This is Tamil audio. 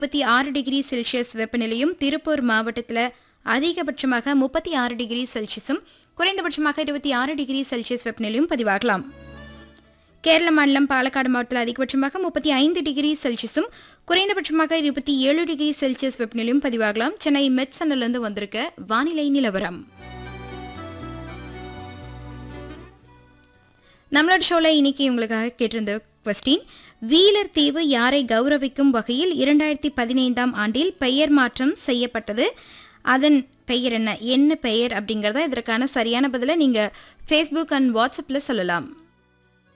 முப்பத்தி ஆறு டிகிரி செல்சியஸ் வெப்பநிலையும் திருப்பூர் மாவட்டத்தில் அதிகபட்சமாக முப்பத்தி ஆறு டிகிரி செல்சியஸும் குறைந்தபட்சமாக இருபத்தி ஆறு டிகிரி செல்சியஸ் வெப்பநிலையும் பதிவாகலாம் கேரள மாநிலம் பாலக்காடு மாவட்டத்தில் அதிகபட்சமாக முப்பத்தி ஐந்து டிகிரி செல்சியஸும் குறைந்தபட்சமாக இருபத்தி ஏழு டிகிரி செல்சியஸ் வெப்பநிலையும் பதிவாகலாம் சென்னை மெட்சனிலிருந்து வந்திருக்க வானிலை நிலவரம் நம்மளோட ஷோவில் இன்னைக்கு உங்களுக்காக கேட்டிருந்த கொஸ்டின் வீலர் தீவு யாரை கௌரவிக்கும் வகையில் இரண்டாயிரத்தி பதினைந்தாம் ஆண்டில் பெயர் மாற்றம் செய்யப்பட்டது அதன் பெயர் என்ன என்ன பெயர் அப்படிங்கிறத இதற்கான சரியான பதிலை நீங்கள் ஃபேஸ்புக் அண்ட் வாட்ஸ்அப்பில் சொல்லலாம்